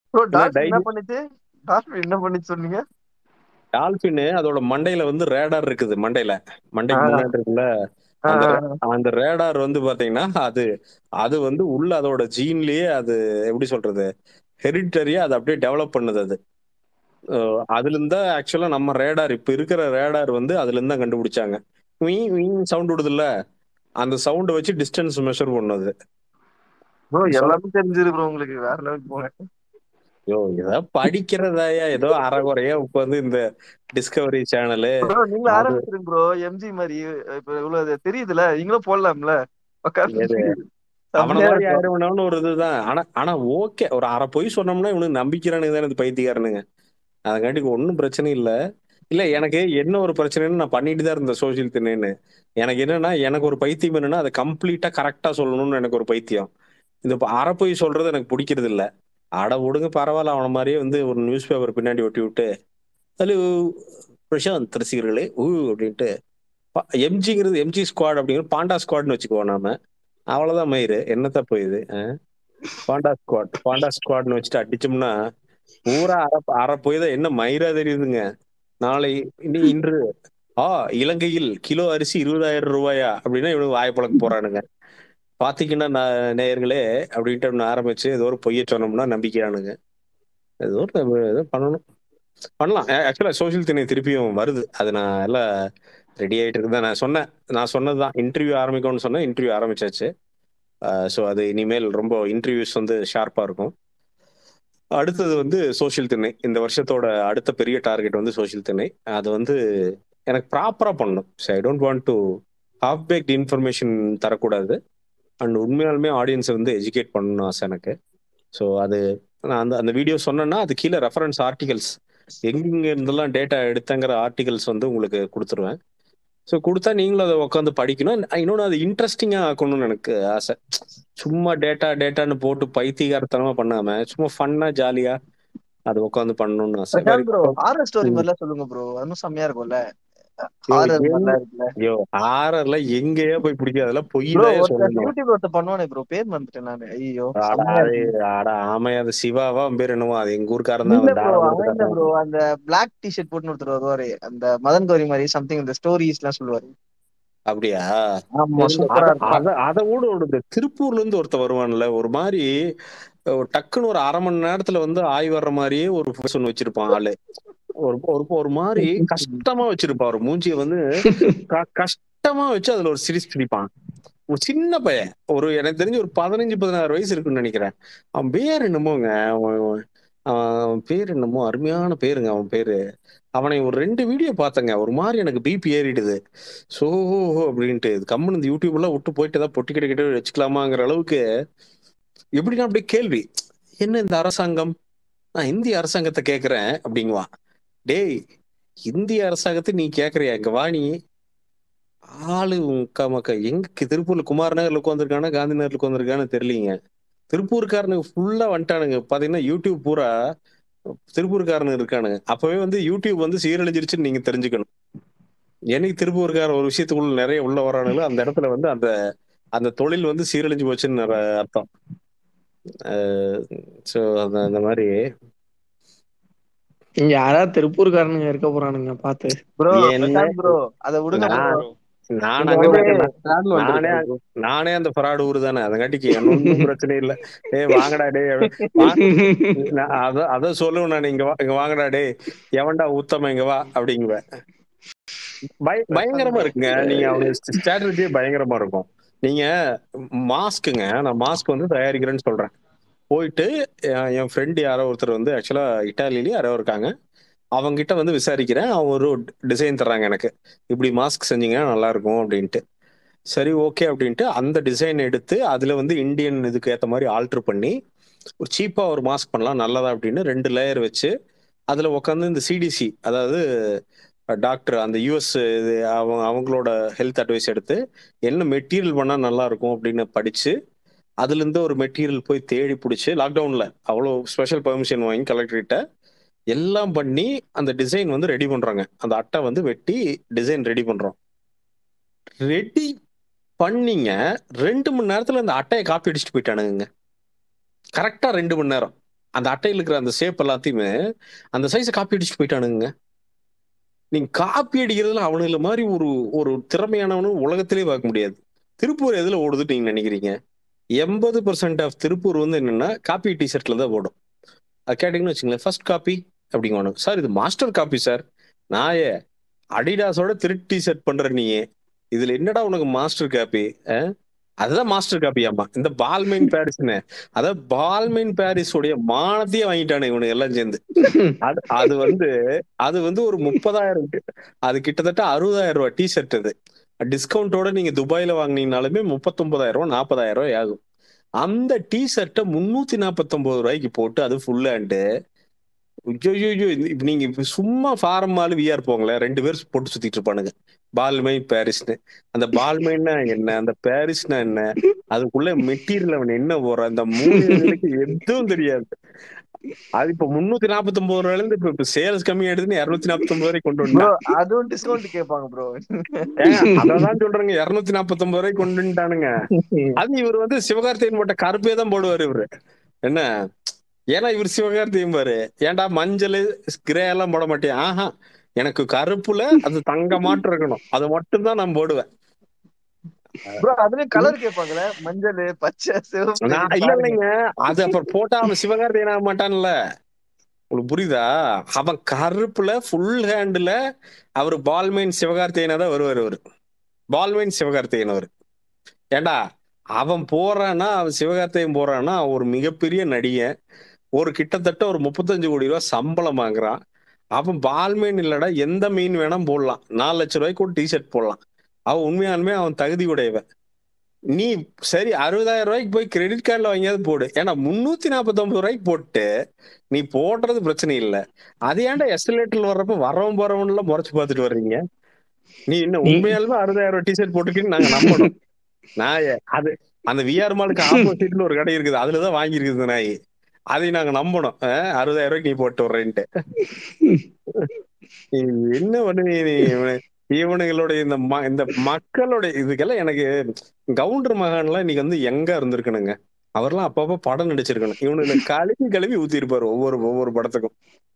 Bro இல்ல dolphin என்ன daily- பண்ணுச்சு டால்பின் என்ன பண்ணுச்சு சொன்னீங்க டால்பின் அதோட மண்டையில வந்து ரேடார் இருக்குது மண்டையில மண்டைக்கு ஆ. முன்னாடி இருக்குல்ல ஆ, அந்த ஆ, ஆ. அந்த ரேடார் வந்து பாத்தீங்கன்னா அது அது வந்து உள்ள அதோட ஜீன்லயே அது எப்படி சொல்றது ஹெரிட்டரியா அது அப்படியே டெவலப் பண்ணுது அது அஹ் அதுல இருந்தா ஆக்சுவலா நம்ம ரேடார் இப்ப இருக்கிற ரேடார் வந்து அதுல இருந்து தான் கண்டுபிடிச்சாங்க சவுண்ட் விடுதுல்ல அந்த சவுண்ட் வச்சு டிஸ்டன்ஸ் மெஷர் பண்ணுது ப்ரோ So- எல்லாமே தெரிஞ்சிருக்கு ப்ரோ உங்களுக்கு வேற லெவலுக்கு போங்க ஐயோ ஏதோ படிக்கிறதாயா ஏதோ அறகுறையா உட்காந்து இந்த டிஸ்கவரி சேனலு ப்ரோ நீங்களும் அது- ஆரம்பிச்சிருங்க ப்ரோ எம்ஜி மாதிரி இப்ப இவ்வளவு தெரியுதுல நீங்களும் போடலாம்ல உட்கார்ந்து எது? அவன செம்மையா மாதிரி இருக்கும். ஆயிரவனு ஒரு இதுதான் ஆனா ஆனா ஓகே ஒரு அரை பொய் சொன்னோம்னா இவனுக்கு நம்பிக்கிறானுங்க தானே இது பைத்தியக்காரனுங்க அதுக்காண்டிக்கு ஒன்றும் பிரச்சனை இல்லை இல்ல எனக்கு என்ன ஒரு பிரச்சனைன்னு நான் பண்ணிட்டு தான் இருந்தேன் சோசியல் திண்ணேன்னு எனக்கு என்னன்னா எனக்கு ஒரு பைத்தியம் என்னன்னா அதை கம்ப்ளீட்டா கரெக்டா சொல்லணும்னு எனக்கு ஒரு பைத்தியம் இந்த இப்ப அரை பொய் சொல்றது எனக்கு பிடிக்கிறது இல்ல அட விடுங்க பரவாயில்ல அவன மாதிரியே வந்து ஒரு நியூஸ் பேப்பர் பின்னாடி ஒட்டி விட்டு ஹலோ பிரசாந்த் ரசிகர்களே ஊ அப்படின்ட்டு எம்ஜிங்கிறது எம்ஜி ஸ்குவாட் அப்படிங்கிறது பாண்டா ஸ்குவாட்னு வச்சுக்குவோம் நாம அவ்வளவுதான் மயிறு என்னத்த போயுது அஹ்? பாண்டா ஸ்குவாட் பாண்டா ஸ்குவாட்னு வச்சுட்டு அடிச்சோம்னா பூரா அரை அரை போய் தான் என்ன மயிரா தெரியுதுங்க நாளை இனி இன்று ஆ இலங்கையில் கிலோ அரிசி இருபதாயிரம் ரூபாயா அப்படின்னா இவனுக்கு வாய்ப்பழக்க போறானுங்க பாத்தீங்கன்னா நான் நேயர்களே அப்படின்ட்டு ஒண்ணு ஆரம்பிச்சு ஏதோ ஒரு பொய்ய சொன்னோம்னா நம்பிக்கையானுங்க ஏதோ ஒரு நம்ம ஏதோ பண்ணணும் பண்ணலாம் ஆக்சுவலா சோசியல் திணை திருப்பியும் வருது அது நான் எல்லாம் ரெடி ஆயிட்டு இருக்கு நான் சொன்னேன் நான் சொன்னதுதான் இன்டர்வியூ ஆரம்பிக்கும்னு சொன்னேன் இன்டர்வியூ ஆரம்பிச்சாச்சு ஸோ அது இனிமேல் ரொம்ப இன்டர்வியூஸ் வந்து ஷார்ப்பா இருக்கும் அடுத்தது வந்து சோஷியல் திணை இந்த வருஷத்தோட அடுத்த பெரிய டார்கெட் வந்து சோஷியல் திணை அது வந்து எனக்கு ப்ராப்பரா பண்ணணும் so I don't want to half baked information தரக்கூடாது அண்ட் உண்மையாலுமே ஆடியன்ஸை வந்து எஜுகேட் பண்ணணும் ஆசை எனக்கு ஸோ அது நான் அந்த அந்த வீடியோ சொன்னேன்னா அது கீழே ரெஃபரன்ஸ் ஆர்டிகல்ஸ் எங்கெங்க இருந்தெல்லாம் டேட்டா எடுத்தங்கிற ஆர்டிகல்ஸ் வந்து உங்களுக்கு கொடுத்துருவேன் ஸோ கொடுத்தா நீங்களும் அதை உட்காந்து படிக்கணும் இன்னொன்று அது இன்ட்ரெஸ்டிங்காக ஆக்கணும்னு எனக்கு ஆசை சும்மா டேட்டா டேட்டான்னு போட்டு பைத்தியகாரத்தனமா பண்ணாம சும்மா ஃபன்னா ஜாலியா அது உட்காந்து பண்ணணும்னு ஆசை பிரசாந்த் ப்ரோ ஹாரர் ஸ்டோரி ம். மாதிரிலாம் சொல்லுங்க ப்ரோ அதுவும் செம்மையா இருக்கும்ல ஐயோ, ஹாரர் என்ன- மாதிரிலாம் இருக்குல்ல ஐயோ ஆறர்ல எங்கேயோ போய் பிடிக்காது அதெல்லாம் ப்ரோ பொய்யிலேயே ஒருத்தர் சொல்லணும் யூடியூப் ஒருத்தர் பண்ணுவானே ப்ரோ பேர் மறந்துட்டேன் நானு ஐயோ அட, செம்மையா அது இருக்கு அட ஆமா அது சிவாவா அவன் பேர் என்னவோ அது எங்க ஊருக்காரன் தான் இல்ல அவன் ப்ரோ தாராபுரத்து அவன் இல்ல காரன். ப்ரோ அந்த பிளாக் டிஷர்ட் போட்டு ஒருத்தர் வருவாரு அந்த மதன் கௌரி மாதிரி சம்திங் இந்த ஸ்டோரிஸ் எல்லாம் சொல்லுவாரு அப்படியா ஆமா சூப்பரா அத- இருக்கும் அத அத கூட ஒரு இந்த திருப்பூர்ல இருந்து ஒருத்த வருவான்ல ஒரு மாதிரி அஹ், டக்குன்னு ஒரு அரை மணி நேரத்துல வந்து ஆய் வர்ற மாதிரியே ஒரு person வச்சிருப்பான் ஆளு ஒரு ஒரு ஒரு மாதிரி கஷ்டமா வச்சிருப்பான் ஒரு மூஞ்சிய வந்து க- கஷ்டமா வச்சு அதுல ஒரு சிரிச்சு சிரிப்பான் ஒரு சின்ன பையன் ஒரு எனக்கு தெரிஞ்சு ஒரு பதினஞ்சு பதினாறு வயசு இருக்குன்னு நினைக்கிறேன் அவன் பேர் என்னமோங்க அவன் அவன் பேர் என்னமோ அருமையான பேருங்க அவன் பேரு அவனை ஒரு ரெண்டு வீடியோ பார்த்தேங்க ஒரு மாதிரி எனக்கு பிபி ஏறிடுது சோ அப்படின்ட்டு இது கம்முன்னு இந்த யூடியூப் எல்லாம் விட்டு போயிட்டு ஏதாவது பொட்டி கிட்ட வச்சுக்கலாமாங்கிற அளவுக்கு எப்படின்னா அப்படியே கேள்வி என்ன இந்த அரசாங்கம் நான் இந்திய அரசாங்கத்தை கேட்கிறேன் அப்படிங்குவான் டேய் இந்திய அரசாங்கத்தை நீ கேக்குறியா இங்க வா நீ ஆளு உங்க மக்க எங்க திருப்பூர்ல குமார் நகர்ல உட்காந்துருக்கானா காந்தி நகர்ல உட்காந்துருக்கான்னு தெரியலீங்க திருப்பூர்காரனுங்க ஃபுல்லா வந்துட்டானுங்க பாத்தீங்கன்னா யூடியூப் பூரா திருப்பூர்காரனுங்க இருக்கானுங்க அப்பவே வந்து யூடியூப் வந்து சீரழிஞ்சிருச்சுன்னு நீங்க தெரிஞ்சுக்கணும் என்னைக்கு திருப்பூர்கார ஒரு விஷயத்துக்குள்ள நிறைய உள்ள வரானுங்களோ அந்த இடத்துல வந்து அந்த அந்த தொழில் வந்து சீரழிஞ்சு போச்சுன்னு அர- அர்த்தம் ஸோ அந்த அந்த மாதிரி இங்க யாராவது திருப்பூர்காரனுங்க இருக்க போறானுங்க பாத்து ப்ரோ என்ன- பிரசாந்த் ப்ரோ அத விடுங்க நான் ப்ரோ நான் இங்க அங்க வந்து வைக்கிறேன் travel நானே வந்திருக்காரு bro. நானே அந்த ஃப்ராடு ஊரு தானே அதங்காட்டிக்கு என்ன ஒன்றும் பிரச்சனை இல்லை டேய் வாங்கடா டேய் வா- நான் அத அத சொல்லுவேன் நான் இங்க வா இங்க வாங்கடா டேய் எவன்டா உத்தம இங்க வா அப்படிங்குவேன் பய பயங்கரமா இருக்குங்க நீங்க அவங்க ஸ்ட்ராட்டஜியே பயங்கரமா இருக்கும் நீங்க மாஸ்க்குங்க நான் மாஸ்க் வந்து தயாரிக்கிறேன்னு சொல்றேன் போயிட்டு என் என் ஃப்ரெண்டு யாரோ ஒருத்தர் வந்து ஆக்சுவலா இட்டாலியிலேயே யாரோ இருக்காங்க அவங்க கிட்ட வந்து விசாரிக்கிறேன் அவங்க ஒரு டிசைன் தர்றாங்க எனக்கு இப்படி மாஸ்க் செஞ்சீங்கன்னா நல்லா இருக்கும் அப்படின்ட்டு சரி ஓகே அப்படின்ட்டு அந்த டிசைன் எடுத்து அதுல வந்து இந்தியன் இதுக்கு ஏத்த மாதிரி ஆல்டர் பண்ணி ஒரு சீப்பா ஒரு மாஸ்க் பண்ணலாம் நல்லதா அப்படின்னு ரெண்டு லேயர் வச்சு அதுல உட்காந்து இந்த சிடிசி அதாவது டாக்டர் அந்த யூஎஸ் இது அவங்க அவங்களோட ஹெல்த் அட்வைஸ் எடுத்து என்ன மெட்டீரியல் பண்ணா நல்லா இருக்கும் அப்படின்னு படிச்சு அதுல இருந்து ஒரு மெட்டீரியல் போய் தேடி பிடிச்சி லாக்டவுன்ல அவ்வளோ ஸ்பெஷல் பெர்மிஷன் வாங்கி கலெக்டர்கிட்ட எல்லாம் பண்ணி அந்த டிசைன் வந்து ரெடி பண்றாங்க அந்த அட்டை வந்து வெட்டி டிசைன் ரெடி பண்றோம் ரெடி பண்ணீங்க ரெண்டு மணி நேரத்துல அந்த அட்டையை காப்பி அடிச்சுட்டு போயிட்டானுங்க கரெக்டா ரெண்டு மணி நேரம் அந்த அட்டையில் இருக்கிற அந்த ஷேப் எல்லாத்தையுமே அந்த சைஸை காப்பி அடிச்சுட்டு போயிட்டானுங்க நீங்க காப்பி அடிக்கிறதுல அவனுங்கள மாதிரி ஒரு ஒரு திறமையானவனு உலகத்திலே பார்க்க முடியாது திருப்பூர் எதுல ஓடுதுன்னு நீங்க நினைக்கிறீங்க எண்பது பர்சன்ட் ஆஃப் திருப்பூர் வந்து என்னன்னா காப்பி டிஷர்ட்ல தான் ஓடும் அது கேட்டீங்கன்னு வச்சுங்களேன் ஃபர்ஸ்ட் காப்பி அப்படிங்க சார் இது மாஸ்டர் காப்பி சார் நாயே அடிடாஸோட திருட்டு டிஷர்ட் பண்ற நீயே இதுல என்னடா உனக்கு மாஸ்டர் காப்பி அதுதான் மாஸ்டர் காப்பியாமா இந்த பால்மைன் பாரிஸ்னு அதாவது பால்மைன் பாரிஸ் உடைய மானத்தையே வாங்கிட்டானு இவனுக்கு எல்லாம் சேர்ந்து அது அது வந்து அது வந்து ஒரு முப்பதாயிரம் அது கிட்டத்தட்ட அறுபதாயிரம் ரூபாய் டிஷர்ட் அது டிஸ்கவுண்டோட நீங்க துபாயில வாங்கினீங்கனாலுமே முப்பத்தொன்பதாயிரம் ரூபாய் நாற்பதாயிரம் ரூபாய் ஆகும் அந்த டி ஷர்ட்டை முன்னூத்தி நாற்பத்தொன்பது ரூபாய்க்கு போட்டு அது ஃபுல் ஹேண்டு ஐயோ இப்ப நீங்க இப்ப சும்மா ஃபாரம் மாலு விஆர் போங்களேன் ரெண்டு பேர் போட்டு சுத்திட்டு இருப்பானுங்க பால்மை பாரிஸ்னு அந்த பால்மைன்னா என்ன அந்த பாரிஸ்னா என்ன அதுக்குள்ள மெட்டீரியல் அவன் என்ன போற அந்த மூணு எதுவும் தெரியாது அது இப்ப முன்னூத்தி நாற்பத்தி ஒன்பது ரூபாயில இருந்து இப்ப சேல்ஸ் கம்மி ஆயிடுதுன்னு இருநூத்தி நாற்பத்தி ஒன்பது வரைக்கும் கொண்டு ப்ரோ வந்தா அதுவும் டிஸ்கவுண்ட் கேட்பாங்க ப்ரோ அதான் சொல்றேங்க இருநூத்தி நாற்பத்தி ஒன்பது வரைக்கும் கொண்டு வந்துட்டானுங்க அது இவர் வந்து சிவகார்த்திகேயன் போட்ட கருப்பே தான் போடுவாரு இவரு என்ன ஏன்னா இவர் சிவகார்த்திகேயன் பாரு ஏன்டா மஞ்சள் கிரே எல்லாம் போட மாட்டேன் ஆஹா எனக்கு கருப்புல அது தங்க மாட்டு இருக்கணும் அது மட்டும் தான் நான் போடுவேன் ப்ரோ அதுலயும் கலர் கேட்பாங்கல்ல மஞ்சள் பச்சை சிவப்பு நான் இல்ல இல்லைங்க அது அப்புறம் போட்டா அவன் சிவகார்த்திகேயன் ஆக மாட்டான்ல உங்களுக்கு புரியுதா அவன் கருப்புல ஃபுல் ஹேண்டுல அவர் பால்மைன் சிவகார்த்திகேயனா தான் வருவார் அவரு பால்மைன் சிவகார்த்திகேயன் அவரு ஏண்டா அவன் போறான்னா அவன் சிவகார்த்திகேயன் போறான்னா அவன் ஒரு மிகப்பெரிய நடிகன் ஒரு கிட்டத்தட்ட ஒரு முப்பத்தஞ்சு கோடி ரூபாய் சம்பளம் வாங்குறான் அவன் பால்மீன் இல்லடா எந்த மீன் வேணா போடலாம் நாலு லட்சம் ரூபாய்க்கு ஒரு டிஷர்ட் போடலாம் அவன் உண்மையாலுமே அவன் தகுதி உடையவன் நீ சரி அறுபதாயிரம் ரூபாய்க்கு போய் கிரெடிட் கார்டில் வாங்கியாவது போடு ஏன்னா முன்னூத்தி நாற்பத்தி ஒன்பது ரூபாய்க்கு போட்டு நீ போடுறது பிரச்சனை இல்லை அது ஏன்டா எஸ்டலேட்டர்ல வர்றப்ப வரவன் போறவன் எல்லாம் முறைச்சு பார்த்துட்டு வர்றீங்க நீ இன்னும் உண்மையாலுமே அறுபதாயிரம் ரூபாய் டிஷர்ட் போட்டுக்கின்னு நாங்க நம்பணும் நாய அது அந்த விஆர் மாலுக்கு ஆப்போசிட்ல ஒரு கடை இருக்குது அதுலதான் வாங்கியிருக்குது இந்த நாய் அதை நாங்க நம்பணும் அஹ், அறுபதாயிரம் ரூபாய்க்கு நீ போட்டு வர்றேன்ட்டு நீ என்ன பண்ணுவீங்க நீ இவனு- இவனுங்களோட இந்த ம- இந்த மக்களோட இதுக்கெல்லாம் எனக்கு கவுண்டர் மகான்லாம் இன்னைக்கு வந்து எங்க இருந்திருக்கணுங்க அவர்லாம் அப்பப்ப படம் நடிச்சிருக்கணும் இவனுக்கு கழுவி கழுவி ஊத்தி இருப்பாரு ஒவ்வொரு ஒவ்வொரு படத்துக்கும்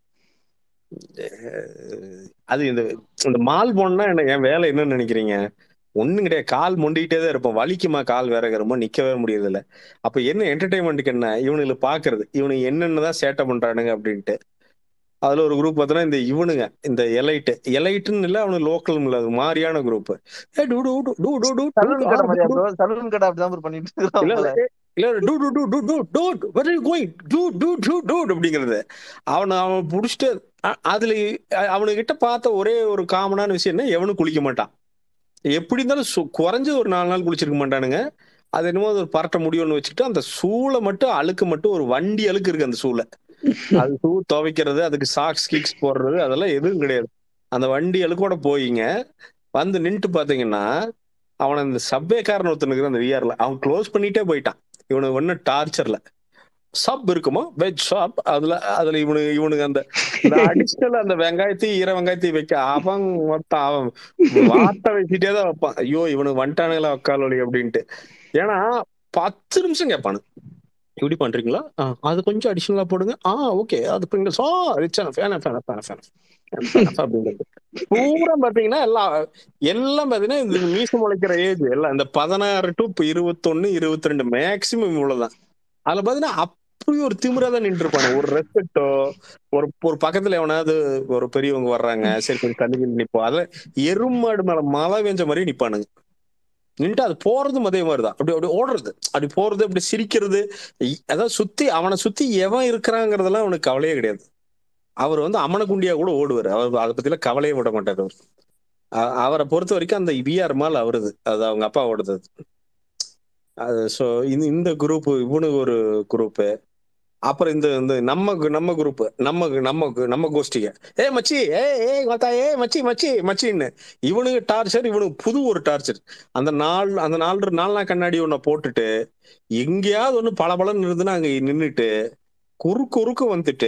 அஹ், அது இந்த இந்த மால் போனா என்ன என் வேலை என்னன்னு நினைக்கிறீங்க ஒண்ணும் கிடையாது கால் மொண்டிக்கிட்டே தான் இருப்போம் வலிக்குமா கால் வேற ரொம்ப நிக்கவே முடியறது இல்ல அப்ப என்ன என்டர்டைன்மெண்ட்டுக்கு என்ன இவனுங்களுக்கு பாக்குறது இவனுக்கு என்னென்னதான் சேட்டை பண்றானுங்க அப்படின்ட்டு அதுல ஒரு குரூப் பார்த்தோன்னா இந்த இவனுங்க இந்த எலைட் எலைட்டுன்னு இல்ல அவனுக்கு லோக்கல் இல்ல அது மாதிரியான குரூப் ஏ டூ டூ டூ டூ டூ டூ சலூன் கடை மாதிரியா ப்ரோ சலூன் கடை அப்படிதான் bro பண்ணிட்டு இல்ல இருக்கான் இல்ல இல்ல டூ டூ டூ டூ டூ டூ where are you going டூ டூ டூ டூ அப்படிங்கிறது அவனை அவன் புடிச்சிட்டு அ- அதுல அ- அவனுகிட்ட பார்த்த ஒரே ஒரு காமனான விஷயம் என்ன எவனும் குளிக்க மாட்டான் எப்படி இருந்தாலும் சு- குறைஞ்சது ஒரு நாலு நாள் குளிச்சிருக்க மாட்டானுங்க அது என்னமோ அது ஒரு பரட்ட முடியும்னு வச்சுக்கிட்டு அந்த சூளை மட்டும் அழுக்கு மட்டும் ஒரு வண்டி அழுக்கு இருக்கு அந்த சூளை அது ஷூ துவைக்கிறது அதுக்கு சாக்ஸ் கீக்ஸ் போடுறது அதெல்லாம் எதுவும் கிடையாது அந்த வண்டி அழுக்கோட போயிங்க வந்து நின்னுட்டு பாத்தீங்கன்னா அவனை இந்த சப்வேக்காரன் ஒருத்தனுக்கு அந்த விஆர்ல அவன் க்ளோஸ் பண்ணிட்டே போயிட்டான் இவனுக்கு ஒன்னும் டார்ச்சர்ல சப் இருக்குமா வெஜ் ஷாப் அதுல அதுல இவனுக்கு இவனுக்கு அந்த இந்த அடிஷனல் அந்த வெங்காயத்தையும் ஈர வெங்காயத்தையும் வைக்க அவன் மொத்தம் அவன் வார்த்தை வச்சுட்டே தான் வைப்பான் ஐயோ இவனுக்கு வந்துட்டானுங்களா உக்காலொலி அப்படின்ட்டு ஏன்னா பத்து நிமிஷம் கேட்பானு இப்படி பண்றீங்களா ஆ, அது கொஞ்சம் அடிஷனலா போடுங்க ஆ ஓகே அது பிங்க so rich fan fan fan fan அப்படிங்கிறது பூரா பாத்தீங்கன்னா எல்லாம் எல்லாம் பாத்தீங்கன்னா இந்த மீச முளைக்கிற ஏஜ் எல்லாம் இந்த பதினாறு டு இருபத்தொன்னு இருபத்தி ரெண்டு மேக்சிமம் இவ்வளவுதான் அதுல பாத்தீங்கன்னா அப்படி ஒரு திமிரா தான் நின்று இருப்பானு ஒரு ரெஸ்பெக்டோ ஒரு ஒரு பக்கத்துல எவனாவது ஒரு பெரியவங்க வர்றாங்க சரி கொஞ்சம் தள்ளி நிப்போம் அதுல எருமாடு மேல மழை பெஞ்ச மாதிரி நிப்பானுங்க நின்ட்டு அது போறதும் அதே மாதிரிதான் அப்படி அப்படி ஓடுறது அப்படி போறது அப்படி சிரிக்கிறது இ- அதாவது சுத்தி அவனை சுத்தி எவன் இருக்கிறாங்கிறதெல்லாம் அவனுக்கு கவலையே கிடையாது அவர் வந்து அமன குண்டியா கூட ஓடுவார் அவர் அதை பத்திலாம் கவலையே விட மாட்டார் அவர் அ- அவரை பொறுத்த வரைக்கும் அந்த விஆர் மால் அவருது அது அவங்க அப்பா ஓடுது அது. அது ஸோ இந்த இந்த குரூப் இவனுக்கு ஒரு குரூப்பு அப்புறம் இந்த இந்த நம்ம நம்ம குரூப் நம்ம நம்ம நம்ம கோஷ்டிக ஏ மச்சி ஏ ஏ மத்தா ஏ மச்சி மச்சி மச்சின்னு இவனுக்கு டார்ச்சர் இவனுக்கு புது ஒரு டார்ச்சர் அந்த நாள் அந்த நாலு நாலு நாள் கண்ணாடி ஒன்ன போட்டுட்டு எங்கேயாவது ஒண்ணு பளபளன்னு இருந்துன்னா அங்க நின்னுட்டு குறுக்கு குறுக்கு வந்துட்டு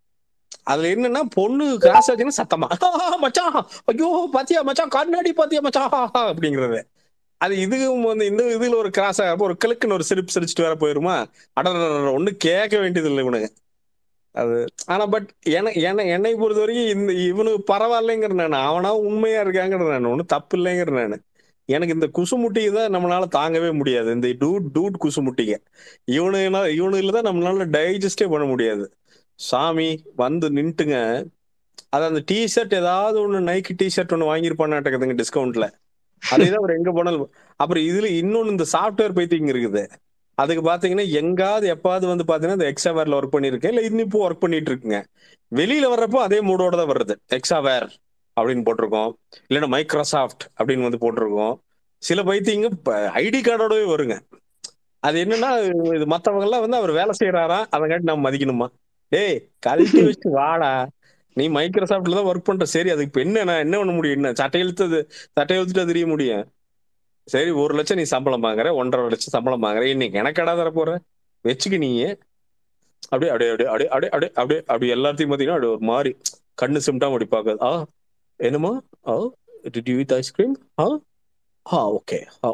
அதுல என்னன்னா பொண்ணு கிராஸ் ஆச்சுன்னா சத்தமா "ஆ, மச்சான் ஐயோ பாத்தியா மச்சான் கண்ணாடி பாத்தியா மச்சான் அப்படிங்கறது அது இதுவும் வந்து இந்த இதுல ஒரு கிராஸ் ஆகிறப்ப ஒரு கிழக்குன்னு ஒரு சிரிப்பு சிரிச்சுட்டு வேற போயிருமா அட ஒண்ணு கேட்க வேண்டியது இல்லை இவனுங்க அது ஆனா பட் என என என்னை பொறுத்த வரைக்கும் இந்த இவனுக்கு பரவாயில்லைங்கிற நான் அவனா உண்மையா இருக்காங்கிற நான் ஒன்றும் தப்பு இல்லைங்கிற நான் எனக்கு இந்த குசுமுட்டிக்கு தான் நம்மளால தாங்கவே முடியாது இந்த டூட் டூட் குசுமுட்டிங்க இவனுனா இவனுல தான் நம்மளால டைஜஸ்டே பண்ண முடியாது சாமி வந்து நின்ட்டுங்க அது அந்த டிஷர்ட் ஏதாவது ஒன்று நைக்கி டிஷர்ட் ஒன்று வாங்கியிருப்பான்னாட்டக்குதுங்க டிஸ்கவுண்ட்ல அதேதான் அவர் எங்க போனாலும் அப்புறம் இதுல இன்னொன்னு இந்த சாஃப்ட்வேர் பைத்தியம் இருக்குது அதுக்கு பாத்தீங்கன்னா எங்காவது எப்பாவது வந்து பாத்தீங்கன்னா இந்த எக்ஸாவேர்ல ஒர்க் பண்ணிருக்கேன் இல்ல இன்னும் இப்போ ஒர்க் பண்ணிட்டு இருக்குங்க வெளியில வர்றப்போ அதே மூடோட தான் வருது எக்ஸாவேர் அப்படின்னு போட்டிருக்கோம் இல்லைன்னா மைக்ரோசாஃப்ட் அப்படின்னு வந்து போட்டிருக்கோம் சில பைத்தியங்க ஐடி கார்டோடவே வருங்க அது என்னன்னா இது மத்தவங்க எல்லாம் வந்து அவர் வேலை செய்யறாரா அதங்காட்டி நம்ம மதிக்கணுமா டேய் கழட்டி வச்சு வாடா நீ மைக்ரோசாஃப்ட்ல தான் ஒர்க் பண்ற சரி அதுக்கு இப்ப என்ன நான் என்ன பண்ண முடியும் என்ன சட்டை இழுத்து சட்டை இழுத்துட்டு தெரிய முடியும் சரி ஒரு லட்சம் நீ சம்பளம் வாங்குற ஒன்றரை லட்சம் சம்பளம் வாங்குற இன்னைக்கு எனக்கு கடை தர போற வச்சுக்க நீ அப்படியே அப்படியே அப்படியே அப்படியே அப்படியே அப்படியே அப்படியே அப்படி எல்லாத்தையும் பார்த்தீங்கன்னா அப்படியே ஒரு மாதிரி கண்ணு சிம்டாம அப்படி பார்க்காது ஆ என்னமா ஆ டிட் யூ வித் ஐஸ்கிரீம் ஆ ஆ ஓகே ஆ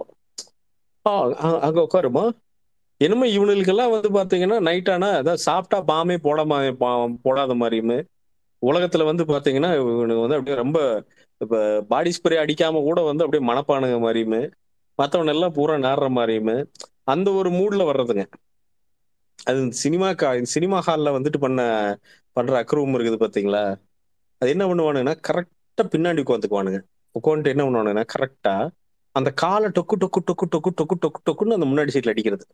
ஆ அ- அங்க உட்காருமா என்னமோ இவனுக்கெல்லாம் வந்து பாத்தீங்கன்னா நைட் ஆனா அதான் சாப்பிட்டா பாமே போடாம பா- போடாத மாதிரியுமே உலகத்துல வந்து பாத்தீங்கன்னா இவனுக்கு வந்து அப்படியே ரொம்ப இப்ப பாடி ஸ்ப்ரே அடிக்காம கூட வந்து அப்படியே மனப்பானுங்க மாதிரியுமே மத்தவன் எல்லாம் பூரா நாடுற மாதிரியுமே அந்த ஒரு மூட்ல வர்றதுங்க அது சினிமா சினிமா ஹால்ல வந்துட்டு பண்ண பண்ற அக்ரூம் இருக்குது பாத்தீங்களா அது என்ன பண்ணுவானுங்கன்னா கரெக்டா பின்னாடி உட்காந்துக்குவானுங்க உட்காந்துட்டு என்ன பண்ணுவானுங்கன்னா கரெக்டா அந்த காலை டொக்கு டொக்கு டொக்கு டொக்கு டொக்கு டொக்கு டொக்குன்னு அந்த முன்னாடி சீட்ல அடிக்கிறது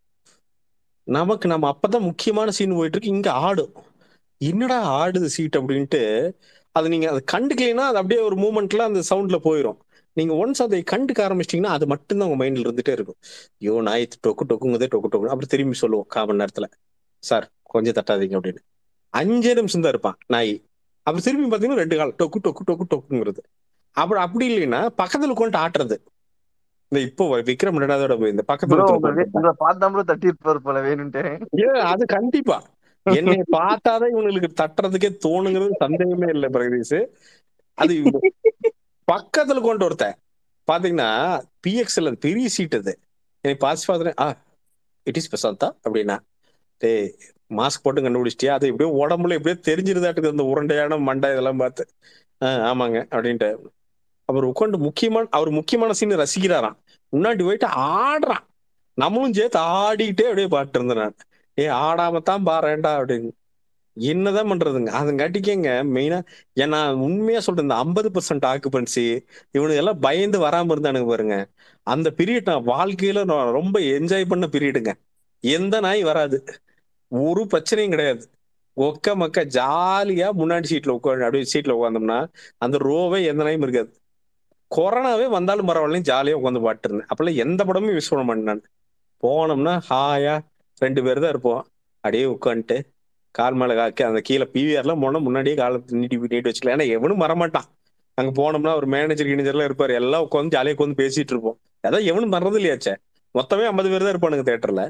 நமக்கு நம்ம அப்பதான் முக்கியமான சீன் போயிட்டு இருக்கு இங்க ஆடும் என்னடா ஆடுது சீட் அப்படின்ட்டு அது நீங்க அதை கண்டுக்கலைன்னா அது அப்படியே ஒரு மூமெண்ட்ல அந்த சவுண்ட்ல போயிடும் நீங்க ஒன்ஸ் அதை கண்டுக்க ஆரம்பிச்சிட்டீங்கன்னா அது மட்டும்தான் உங்க மைண்ட்ல இருந்துட்டே இருக்கும் ஐயோ நாய் டொக்கு டொக்குங்குதே டொக்கு டொக்கு அப்புறம் திரும்பி சொல்லுவோம் காமன் நேரத்துல சார் கொஞ்சம் தட்டாதீங்க அப்படின்னு அஞ்சே நிமிஷம் தான் இருப்பான் நாய் அப்புறம் திரும்பி பாத்தீங்கன்னா ரெண்டு கால் டொக்கு டொக்கு டொக்கு டொக்குங்கிறது அப்புறம் அப்படி இல்லைன்னா பக்கத்துல உட்காந்து ஆட்டுறது இந்த இப்போ விக்ரம் ரெண்டாவதோட போய் இந்த பக்கத்துல ப்ரோ ஒருத்தர் உட்கார்ந்து உங்களை பார்த்தா ப்ரோ தட்டி இருப்பாரு போல வேணும்ட்டு ஏ, அது கண்டிப்பா என்னை பார்த்தாதான் இவங்களுக்கு தட்டுறதுக்கே தோணுங்கிறது சந்தேகமே இல்லை பிரகதீஷ் அது இவங்க பக்கத்துல கொண்டு ஒருத்தன் பாத்தீங்கன்னா பிஎக்ஸ்எல் பெரிய சீட் அது எனக்கு பாசி பார்த்தேன் ஆ இட் இஸ் பிரசாந்தா அப்படின்னா டேய் மாஸ்க் போட்டு கண்டுபிடிச்சிட்டியா அது எப்படியோ உடம்புல எப்படியோ தெரிஞ்சிருதாட்டுக்கு அந்த உருண்டையான மண்டை இதெல்லாம் பார்த்து ஆ ஆமாங்க அப்படின்ட்டு அவர் உட்காந்து முக்கியமான அவர் முக்கியமான சீன் ரசிக்கிறாராம் முன்னாடி போயிட்டு ஆடுறான் நம்மளும் சேர்த்து ஆடிக்கிட்டே அப்படியே பாட்டு இருந்தேன் நான் ஏ ஆடாம தான் பாறேன்டா அப்படின்னு என்னதான் பண்றதுங்க அதுங்காட்டிக்கேங்க மெயினா ஏன்னா உண்மையா சொல்றேன் இந்த ஐம்பது பர்சன்ட் ஆக்குபன்சி இவனுக்கு எல்லாம் பயந்து வராம இருந்தானுங்க பாருங்க அந்த பீரியட் நான் வாழ்க்கையில நான் ரொம்ப என்ஜாய் பண்ண பீரியடுங்க எந்த நாய் வராது ஒரு பிரச்சனையும் கிடையாது ஒக்க மக்க ஜாலியா முன்னாடி சீட்ல உட்காந்து அப்படியே சீட்ல உட்காந்தோம்னா அந்த ரோவே எந்த நாயும் இருக்காது கொரோனாவே வந்தாலும் பரவாயில்லையும் ஜாலியா உட்காந்து பாட்டு இருந்தேன் அப்பெல்லாம் எந்த படமும் மிஸ் பண்ண மாட்டேன் நான் போனோம்னா ஹாயா ரெண்டு பேர் தான் இருப்போம் அப்படியே உட்காந்துட்டு கால் மேல காக்கி அந்த கீழே பிவிஆர்லாம் போனா முன்னாடியே காலை நீட்டி நீட்டி வச்சுக்கலாம் ஏன்னா எவனும் வரமாட்டான் அங்க போனோம்னா ஒரு மேனேஜர் கிணிஜர்லாம் இருப்பாரு எல்லாம் உட்காந்து ஜாலியா உட்காந்து பேசிட்டு இருப்போம் அதான் எவனும் வர்றது இல்லையாச்சே மொத்தமே ஐம்பது பேர் தான் இருப்பானுங்க தேட்டர்ல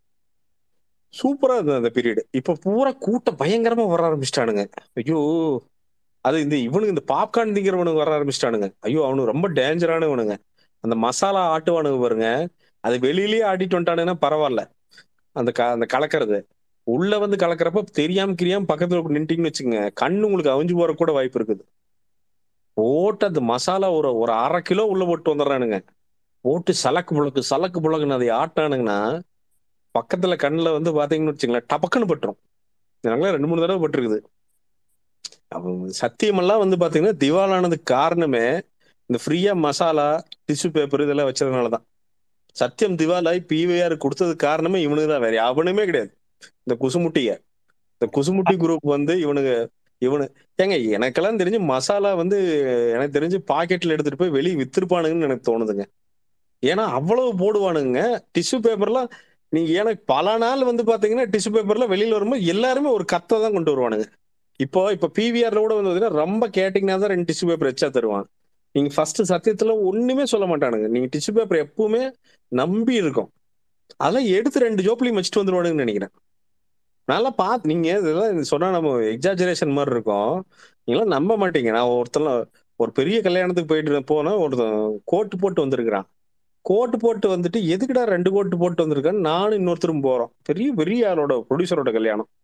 சூப்பரா இருந்தது அந்த பீரியட் இப்ப பூரா கூட்டம் பயங்கரமா வர ஆரம்பிச்சிட்டானுங்க ஐயோ அது இந்த இவனுக்கு இந்த பாப்கார்ன் திங்கிறவனுக்கு வர ஆரம்பிச்சிட்டானுங்க ஐயோ அவனுக்கு ரொம்ப டேஞ்சரானவனுங்க அந்த மசாலா ஆட்டுவானுங்க பாருங்க அது வெளியிலேயே ஆட்டிட்டு வந்துட்டானுங்கன்னா பரவாயில்ல அந்த க அந்த கலக்கிறது உள்ள வந்து கலக்கிறப்ப தெரியாம கிரியாம பக்கத்துல நின்ட்டீங்கன்னு வச்சுங்க கண்ணு உங்களுக்கு அவிஞ்சு போற கூட வாய்ப்பு இருக்குது போட்டு அந்த மசாலா ஒரு ஒரு அரை கிலோ உள்ள போட்டு வந்துடுறானுங்க போட்டு சலக்கு புழக்கு சலக்கு புழக்குன்னு அதை ஆட்டானுங்கன்னா பக்கத்துல கண்ணுல வந்து பாத்தீங்கன்னு வச்சுங்களேன் டபக்குன்னு பட்டுரும் எனக்குலாம் ரெண்டு மூணு தடவை பட்டிருக்குது அப்போ சத்தியமெல்லாம் வந்து பாத்தீங்கன்னா திவாலானதுக்கு காரணமே இந்த ஃப்ரீயா மசாலா டிஷ்யூ பேப்பர் இதெல்லாம் வச்சதுனாலதான் சத்தியம் திவாலாய் பிவிஆர் கொடுத்ததுக்கு காரணமே இவனுக்கு தான் வேற அவனுமே கிடையாது இந்த குசுமுட்டிய இந்த குசுமுட்டி குரூப் வந்து இவனுக்கு இவனு ஏங்க எனக்கெல்லாம் தெரிஞ்சு மசாலா வந்து எனக்கு தெரிஞ்சு பாக்கெட்ல எடுத்துட்டு போய் வெளியே வித்திருப்பானுங்கன்னு எனக்கு தோணுதுங்க ஏன்னா அவ்வளவு போடுவானுங்க டிஷ்யூ பேப்பர்லாம் நீங்க எனக்கு பல நாள் வந்து பாத்தீங்கன்னா டிஷ்யூ பேப்பர்ல வெளியில வரும்போது எல்லாருமே ஒரு கத்தை தான் கொண்டு வருவானுங்க இப்போ இப்போ பிவிஆர்ல கூட வந்து பாத்தீங்கன்னா ரொம்ப கேட்டீங்கன்னா தான் ரெண்டு டிஷ்யூ பேப்பர் எச்சா தருவான் நீங்க ஃபர்ஸ்ட் சத்தியத்துல ஒண்ணுமே சொல்ல மாட்டானுங்க நீங்க டிஷ்யூ பேப்பர் எப்பவுமே நம்பி இருக்கும் அதெல்லாம் எடுத்து ரெண்டு ஜோப்லையும் வச்சுட்டு வந்துருவானுங்கன்னு நினைக்கிறேன் நல்லா பார்த்து நீங்க இதெல்லாம் சொன்னா நம்ம எக்ஸாஜரேஷன் மாதிரி இருக்கும் நீங்களாம் நம்ப மாட்டீங்க நான் ஒருத்தல ஒரு பெரிய கல்யாணத்துக்கு போயிட்டு போனா ஒருத்தன் கோட்டு போட்டு வந்திருக்கிறான் கோட்டு போட்டு வந்துட்டு எதுக்குடா ரெண்டு கோட்டு போட்டு வந்திருக்கான்னு நானும் இன்னொருத்தரும் போறோம் பெரிய பெரிய ஆளோட ப்ரொடியூசரோட கல்யாணம்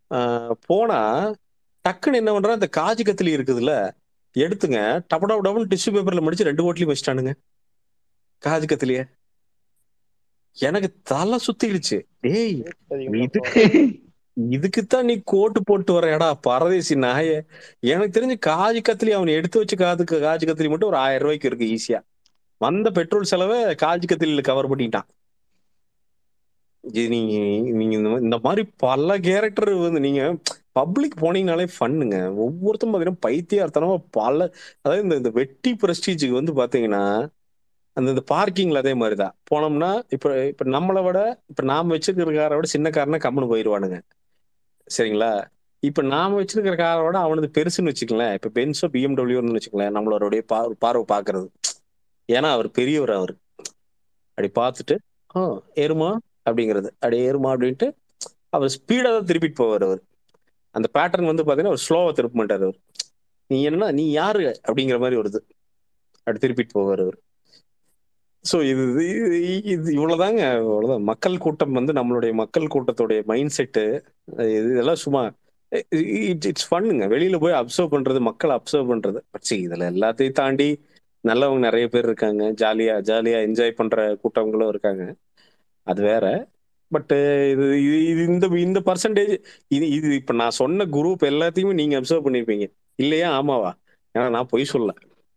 ஆஹ் போனா டக்குன்னு என்ன பண்றான் இந்த காஜி கத்திலி இருக்குதுல்ல எடுத்துங்க டப டப டபுன்னு டிஷ்யூ பேப்பர்ல முடிச்சு ரெண்டு ஓட்லயும் வச்சிட்டானுங்க காஜி கத்திலிய எனக்கு தலை சுத்திடுச்சு டேய் இதுக்கு இதுக்குத்தான் நீ கோட்டு போட்டு வரையடா பரதேசி நாய எனக்கு தெரிஞ்சு காஜி கத்திலி அவன் எடுத்து வச்சு காது காஜி கத்திலி மட்டும் ஒரு ஆயிரம் ரூபாய்க்கு இருக்கு ஈஸியா வந்த பெட்ரோல் செலவை காஜி கத்திலியில கவர் பண்ணிட்டான் இது நீங்க நீங்க இந்த மாதிரி- இந்த மாதிரி பல கேரக்டர் வந்து நீங்க பப்ளிக் போனீங்கனாலே ஃபன்னுங்க ஒவ்வொருத்தரும் பாத்தீங்கன்னா பைத்தியார்த்தனமா பல அதாவது இந்த இந்த வெட்டி பிரஸ்டீஜுக்கு வந்து பாத்தீங்கன்னா அந்த இந்த பார்க்கிங்ல அதே மாதிரிதான் போனோம்னா இப்ப இப்ப நம்மளை விட இப்ப நாம வச்சிருக்கிற காரை விட சின்ன காரனா கம்முன்னு போயிருவானுங்க சரிங்களா இப்ப நாம வச்சிருக்கிற காரை விட அவனது பெருசுன்னு வச்சுக்கலேன் இப்ப பென்ஸோ பிஎம்டபிள்யூன்னு வச்சுக்கலேன் நம்மளோடைய பா- பார்வை பாக்குறது ஏன்னா அவர் பெரியவர் அவர் அப்படி பார்த்துட்டு ஆ ஏறுமா அப்படிங்கிறது அப்படி ஏறுமா அப்படின்ட்டு அவர் ஸ்பீடா தான் திருப்பிட்டு போவார் அவர் அந்த பேட்டர்ன் வந்து பாத்தீங்கன்னா அவர் ஸ்லோவா திருப்ப மாட்டார் அவர் நீ என்ன நீ யாரு அப்படிங்கிற மாதிரி வருது அப்படி திருப்பிட்டு போவார் அவர் ஸோ இது இது இது இவ்வளவுதாங்க அவ்வளவுதான் மக்கள் கூட்டம் வந்து நம்மளுடைய மக்கள் கூட்டத்துடைய மைண்ட் செட்டு இது இதெல்லாம் சும்மா இட்ஸ் ஃபன்னுங்க வெளியில போய் அப்சர்வ் பண்றது மக்களை அப்சர்வ் பண்றது பட் see இதுல எல்லாத்தையும் தாண்டி நல்லவங்க நிறைய பேர் இருக்காங்க ஜாலியா ஜாலியா என்ஜாய் பண்ற கூட்டங்களும் இருக்காங்க அது வேற பட் இது இது இது இந்த இந்த பர்சன்டேஜ் இது இது இப்ப நான் சொன்ன குரூப் எல்லாத்தையுமே நீங்க அப்சர்வ் பண்ணிருப்பீங்க இல்லையா ஆமாவா ஏன்னா நான் பொய் சொல்ல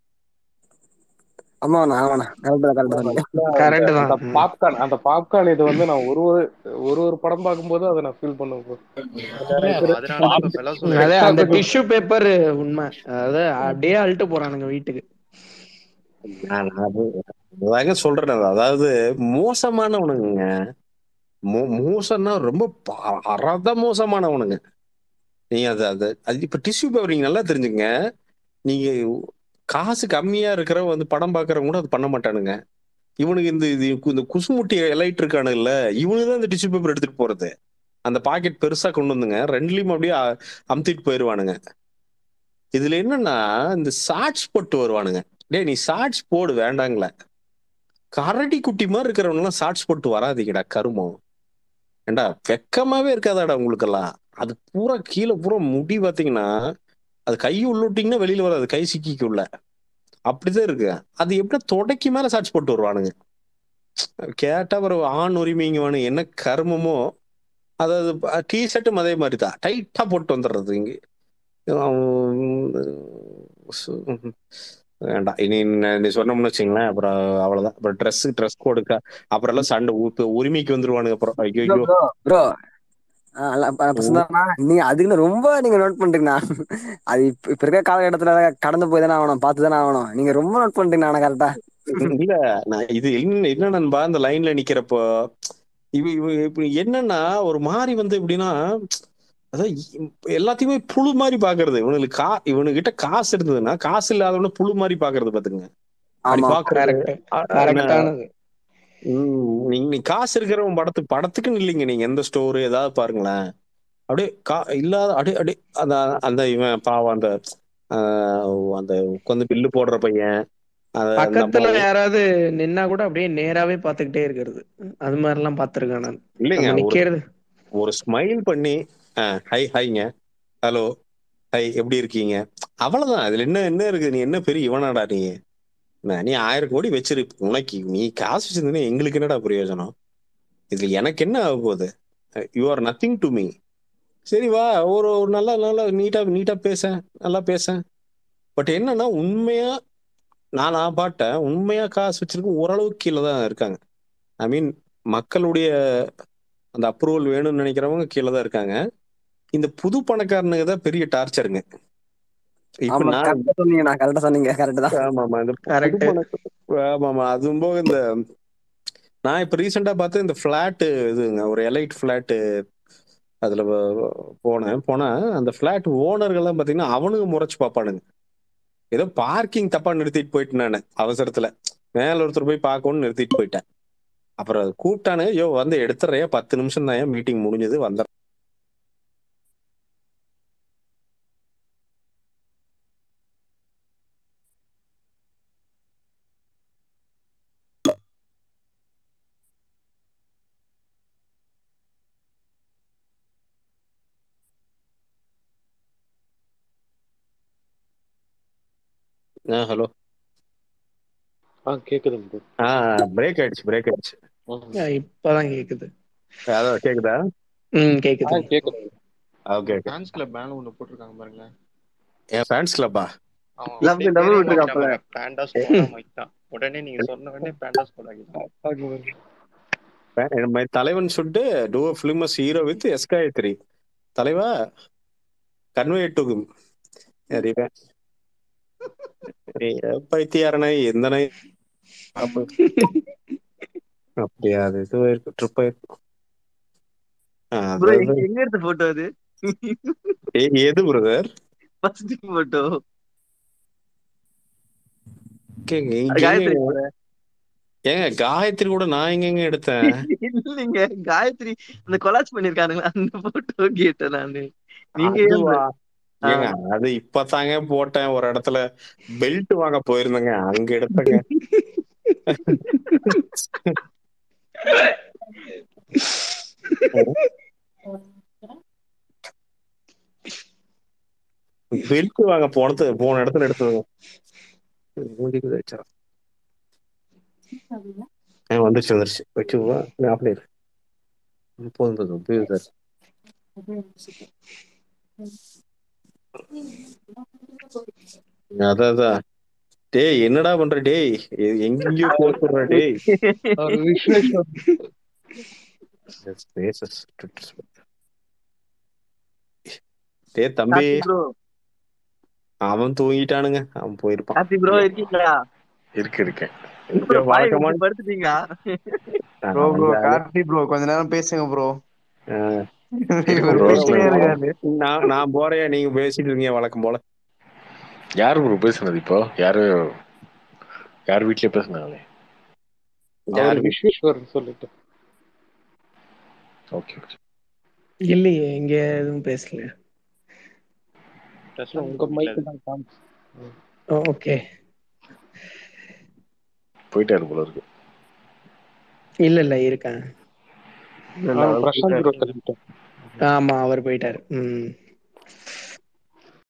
ஆமாண்ணா ஆமாண்ணா கரெக்ட் தான் கரெக்ட் தான் கரெக்ட் தான் அந்த பாப்கார்ன் அந்த பாப்கார்ன் இது வந்து நான் ஒரு ஒரு ஒரு ஒரு படம் பார்க்கும்போது அதை நான் ஃபீல் பண்ணுவேன் bro. அதனால இப்ப fellows வந்து அதே அந்த டிஷ்யூ பேப்பர் உண்மை அதாவது அப்படியே அழுட்டு போறானுங்க வீட்டுக்கு நான் அது அதாங்க சொல்றேன் நான். அதாவது மோசமானவனுங்க மோ- மோசம்னா ரொம்ப ப- அறத மோசமானவனுங்க நீங்க அது அது அது இப்ப டிஷ்யூ பேப்பர் நீங்க நல்லா தெரிஞ்சுங்க நீங்க காசு கம்மியா இருக்கிறவங்க வந்து படம் பாக்குறவங்க கூட அது பண்ண மாட்டானுங்க இவனுக்கு இந்த இது இந்த குசுமுட்டி எலைட் இருக்கானுல்ல இவனுக்கு தான் இந்த டிஷ்யூ பேப்பர் எடுத்துட்டு போறது அந்த பாக்கெட் பெருசா கொண்டு வந்துங்க ரெண்டுலயும் அப்படியே அ- அமுத்திட்டு போயிருவானுங்க இதுல என்னன்னா இந்த ஷார்ட்ஸ் போட்டு வருவானுங்க டேய் நீ ஷார்ட்ஸ் போடு வேண்டாங்கள கரடி குட்டி மாதிரி இருக்கிறவங்க எல்லாம் ஷார்ட்ஸ் போட்டு வராதீங்கடா கருமம் ஏண்டா வெக்கமாவே இருக்காதாடா உங்களுக்கெல்லாம் அது பூரா கீழே பூரா முடி பாத்தீங்கன்னா அது கை உள்ளிட்டீங்கன்னா வெளியில வராது கை சிக்கிக்குள்ள அப்படிதான் இருக்கு அது எப்படி தொடக்கி மேல ஷார்ட்ஸ் போட்டு வருவானுங்க கேட்டா ஒரு ஆண் உரிமைங்க என்ன கர்மமோ அதாவது டி ஷர்ட்டும் அதே மாதிரி தான் டைட்டா போட்டு வந்துடுறது இங்க அவன் வேண்டாம் இனி ந- நீ சொன்னோம்னு வச்சுங்களேன் அப்புறம் அவ்வளவுதான் அப்புறம் ட்ரெஸ் ட்ரெஸ் கோடுக்க அப்புறம் எல்லாம் சண்டை ஊத்து உரிமைக்கு வந்துருவானுங்க அப்புறம் ஐயோ ப்ரோ ப்ரோ நீங்க அதுக்குன்னு ரொம்ப நீங்க நோட் பண்றீங்கண்ணா அது இப்ப இப்ப இருக்க காலகட்டத்துல கடந்து போய் தானே ஆகணும் பார்த்து தானே ஆகணும் நீங்க ரொம்ப நோட் பண்றீங்கண்ணா கரெக்டா இல்ல நான் இது என்ன என்ன நண்பா இந்த லைன்ல நிக்கிறப்போ இவ இவ இப்ப என்னன்னா ஒரு மாதிரி வந்து எப்படின்னா அதான் இ- எல்லாத்தையுமே புழு மாதிரி பாக்குறது இவனுக்கு கா இவனுகிட்ட காசு இருந்ததுன்னா காசு இல்லாதவன புழு மாதிரி பாக்குறது பாத்துங்க அப்படி ஆமா பாக்குறது கரெக்ட் அ- என்ன, கரெக்டானது ம், நீங்க நீ காசு இருக்கிறவன் படத்துக்கு படத்துக்குன்னு இல்லைங்க நீங்க எந்த ஸ்டோர் ஏதாவது பாருங்களேன் அப்படியே கா இல்லாத அப்படியே அப்படியே அந்த அந்த இவன் பாவம் அந்த ஆஹ், அந்த உட்காந்து பில்லு போடுற பையன் அந்த- அந்த பக்கத்துல அம்மா- யாராவது நின்னா கூட அப்படியே நேராவே பாத்துக்கிட்டே இருக்கிறது அது மாதிரி எல்லாம் பாத்துருக்கேன் நான் இல்லைங்க நம்ம ஒரு நிக்கிறது ஒரு ஸ்மைல் பண்ணி ஹை ஹைங்க ஹலோ ஹை எப்படி இருக்கீங்க அவ்வளவுதான் அதுல என்ன என்ன இருக்கு நீ என்ன பெரிய இவனாடா நீ என்ன, நீ ஆயிரம் கோடி வச்சிரு உனக்கு நீ காசு வச்சிருந்தீங்கன்னா எங்களுக்கு என்னடா பிரயோஜனம் இதுல எனக்கு என்ன ஆக போகுது you are nothing to me சரி வா ஒரு ஒரு நல்லா நல்லா நீட்டா நீட்டா பேச நல்லா பேச பட் என்னன்னா உண்மையா நான் நான் பாட்டேன் உண்மையா காசு வச்சிருக்க ஓரளவுக்கு கீழே தான் இருக்காங்க ஐ மீன் மக்களுடைய அந்த அப்ரூவல் வேணும்னு நினைக்கிறவங்க கீழே தான் இருக்காங்க இந்த புது பணக்காரனுங்க தான் பெரிய டார்ச்சருங்க இப்ப ஆமா நான் கரெக்டா சொன்னீங்கண்ணா கரெக்டா சொன்னீங்க கரெக்ட் தான் ஆமா ஆமா இந்த புது கரெக்ட் பணக்க ஆமாமா அதுவும் போக இந்த நான் இப்ப ரீசெண்டா பார்த்து இந்த பிளாட் இதுங்க ஒரு எலைட் பிளாட் அதுல வ- போனேன் போனா அந்த பிளாட் ஓனர்கள்லாம் பாத்தீங்கன்னா அவனுங்க முறைச்சு பார்ப்பானுங்க ஏதோ பார்க்கிங் தப்பா நிறுத்திட்டு போயிட்டு நான் அவசரத்துல மேல ஒருத்தர் போய் பார்க்கணும்னு நிறுத்திட்டு போயிட்டேன் அப்புறம் அது கூப்பிட்டானு யோ வந்து எடுத்துறையா பத்து நிமிஷம் தான் மீட்டிங் முடிஞ்சது வந்த ஆ ஹலோ ஆ கேக்குதுங்க bro. ஆ பிரேக் ஆயிடுச்சு பிரேக் ஆயிடுச்சு ம். இப்பதான் கேக்குது அதான் கேக்குதா ம் ஆ கேக்குது கேக்குது okay okay fans club fan ஒண்ணு போட்டிருக்காங்க பாருங்களேன் என் ஃபேன்ஸ் கிளப்பா அவன் Club அப்படியே double பேரே விட்டுருக்கா மாத்திட்டான் போல. பாருங்க. பேண்டா ஸ்குவாடா மாத்திட்டான் உடனே நீங்க சொன்ன உடனே பேண்டா ஸ்குவாட் ஆகிட்டான் மை தலைவன் சுட்டு டூ ஃபிலிமஸ் ஹீரோ வித் எஸ்காயத்ரி தலைவா கன்வே டு அறிவேன் பைத்தியாரனை எந்த நாய் அப்ப- அப்படியா அது இது ட்ரிப் ப்ரோ எங்க எடுத்த போட்டோ அது எது பிரதர் ஃபர்ஸ்ட் போட்டோ இங்க காயத்ரி எங்க- போல. ஏங்க காயத்ரி கூட நான் எங்கெங்க எடுத்தேன் இல்லைங்க காயத்ரி அந்த கொலாச் பண்ணிருக்கானுங்களா அந்த போட்டோ கேட்டேன் நானு நீங்க அதுவா? ஆ. ஏங்க அது இப்பதாங்க போட்டேன் ஒரு இடத்துல பெல்ட் வாங்க போயிருந்தேங்க அங்க எடுத்தேங்க பெல்ட் வாங்க போனது போன இடத்துல எடுத்ததுங்க மூஞ்சிக்கு வச்சா ஆ வந்துருச்சு வந்துருச்சு வச்சுவா அப்படியே இரு. போதும் போதும் போதும் சார் அதான் அதான் டேய் என்னடா பண்ற டேய் எ- எங்கெங்கயோ போட்டுற டேய் அவர் விஸ்வேஸ்வர் Yes, faces. டேய் தம்பி ப்ரோ அவன் தூங்கிட்டானுங்க அவன் போயிருப்பான் கார்த்தி ப்ரோ இருக்கீங்களா இருக்கு இருக்கேன் ப்ரோ பாய் வழக்கமான படுத்துட்டீங்களா ப்ரோ ப்ரோ நான் கார்த்தி ப்ரோ கொஞ்ச நேரம் பேசுங்க ப்ரோ ஆ, இவர் bro, பேசிட்டே bro. இருக்காரு நான் நான் போறேன் நீங்க பேசிட்டு இருக்கீங்க வழக்கம் போல யார் ப்ரோ பேசுனது இப்போ யாரு யார் வீட்லயே பேசுனாங்களே அவர் யாரு விஸ்வேஸ்வர் சொல்லிட்டு ஓகே ஓகே இல்லையே இங்க எதுவும் பேசல உங்க மைக்கு தான் காமிச்சு ஓகே போயிட்டாரு போல இருக்கு இல்ல இல்ல இருக்கேன் இல்ல, இல்ல, அவர் அவர் பிரசாந்த் ப்ரோ போயிட்டாரு. சொல்லிட்டு ஆமா அவர் போயிட்டாரு ம்